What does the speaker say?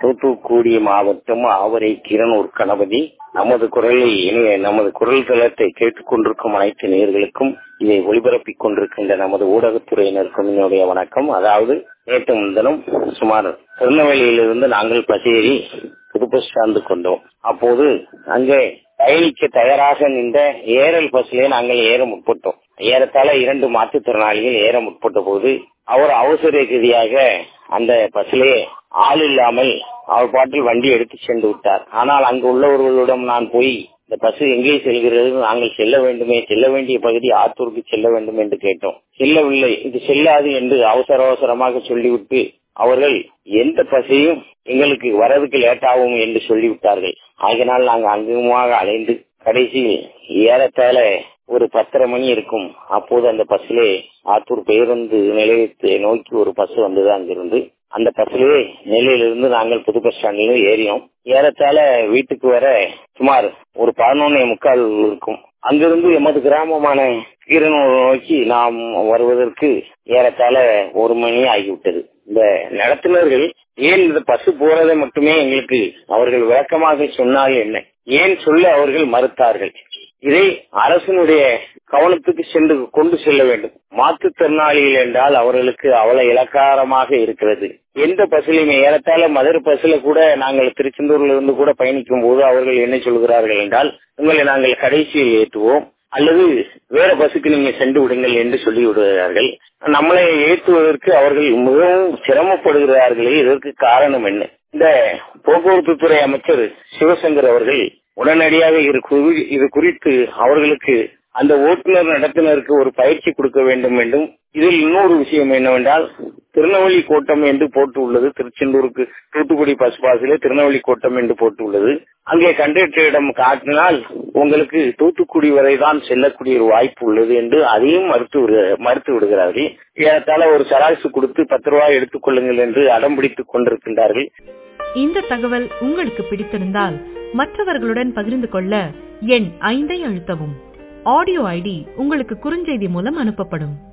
தூத்துக்குடி மாவட்டம் ஆவரை கிரணூர் கணபதி நமது குரலில் இனிய நமது குரல் தளத்தை கேட்டுக் கொண்டிருக்கும் அனைத்து நேர்களுக்கும் இதை ஒளிபரப்பிக் கொண்டிருக்கின்ற நமது ஊடகத்துறையினருக்கும் என்னுடைய வணக்கம் அதாவது நேற்று முன்தினம் சுமார் திருநெல்வேலியிலிருந்து நாங்கள் பசேரி புது பஸ் ஸ்டாண்டு கொண்டோம் அப்போது அங்கே பயணிக்க தயாராக நின்ற ஏரல் பஸ்ல நாங்கள் ஏற முற்பட்டோம் ஏறத்தாழ இரண்டு மாற்றுத்திறனாளிகள் ஏற முற்பட்ட போது அவர் அவசர ரீதியாக அந்த பஸ்லே ஆள் இல்லாமல் அவர் பாட்டில் வண்டி எடுத்து சென்று விட்டார் ஆனால் அங்கு உள்ளவர்களிடம் நான் போய் இந்த பஸ் எங்கே செல்கிறது நாங்கள் செல்ல வேண்டுமே செல்ல வேண்டிய பகுதி ஆத்தூருக்கு செல்ல வேண்டும் என்று கேட்டோம் செல்லவில்லை இது செல்லாது என்று அவசர அவசரமாக சொல்லிவிட்டு அவர்கள் எந்த பஸ்ஸையும் எங்களுக்கு வரதுக்கு லேட் ஆகும் என்று சொல்லிவிட்டார்கள் ஆகினால் நாங்கள் அங்குமாக அலைந்து கடைசியில் ஏறத்தாழ ஒரு பத்தரை மணி இருக்கும் அப்போது அந்த பஸ்ஸிலே ஆத்தூர் பேருந்து நிலையத்தை நோக்கி ஒரு பஸ் வந்தது அங்கிருந்து அந்த பஸ்ஸிலே நெல்லையிலிருந்து நாங்கள் புது பஸ் ஸ்டாண்டில் ஏறினோம் ஏறத்தாழ வீட்டுக்கு வர சுமார் ஒரு பதினொன்னே முக்கால் இருக்கும் அங்கிருந்து எமது கிராமமான கீரனூர் நோக்கி நாம் வருவதற்கு ஏறத்தாழ ஒரு மணி ஆகிவிட்டது இந்த நடத்துனர்கள் ஏன் இந்த பசு போறதை மட்டுமே எங்களுக்கு அவர்கள் விளக்கமாக சொன்னால் என்ன ஏன் சொல்ல அவர்கள் மறுத்தார்கள் இதை அரசனுடைய கவனத்துக்கு சென்று கொண்டு செல்ல வேண்டும் மாற்றுத்திறனாளிகள் என்றால் அவர்களுக்கு அவ்வளவு இலக்காரமாக இருக்கிறது எந்த பஸ்லையுமே ஏறத்தாழ மதுரை பஸ்ல கூட நாங்கள் திருச்செந்தூர்ல இருந்து கூட பயணிக்கும் போது அவர்கள் என்ன சொல்கிறார்கள் என்றால் உங்களை நாங்கள் கடைசியில் ஏற்றுவோம் அல்லது வேற பஸ்ஸுக்கு நீங்க சென்று விடுங்கள் என்று சொல்லி விடுகிறார்கள் நம்மளை ஏற்றுவதற்கு அவர்கள் மிகவும் சிரமப்படுகிறார்களே இதற்கு காரணம் என்ன இந்த போக்குவரத்து துறை அமைச்சர் சிவசங்கர் அவர்கள் உடனடியாக இது குறித்து அவர்களுக்கு அந்த ஓட்டுநர் நடத்துனருக்கு ஒரு பயிற்சி கொடுக்க வேண்டும் என்றும் இதில் இன்னொரு விஷயம் என்னவென்றால் திருநெல்வேலி கோட்டம் என்று போட்டு உள்ளது திருச்செந்தூருக்கு தூத்துக்குடி பஸ் பாசிலே திருநெல்வேலி கோட்டம் என்று போட்டு உள்ளது அங்கே கண்டக்டரிடம் காட்டினால் உங்களுக்கு தூத்துக்குடி வரை தான் செல்லக்கூடிய ஒரு வாய்ப்பு உள்ளது என்று அதையும் மறுத்து மறுத்து விடுகிறார்கள் ஏறத்தாழ ஒரு சராசு கொடுத்து பத்து ரூபாய் எடுத்துக் கொள்ளுங்கள் என்று அடம் பிடித்துக் கொண்டிருக்கின்றார்கள் இந்த தகவல் உங்களுக்கு பிடித்திருந்தால் மற்றவர்களுடன் பகிர்ந்து கொள்ள எண் ஐந்தை அழுத்தவும் ஆடியோ ஐடி உங்களுக்கு குறுஞ்செய்தி மூலம் அனுப்பப்படும்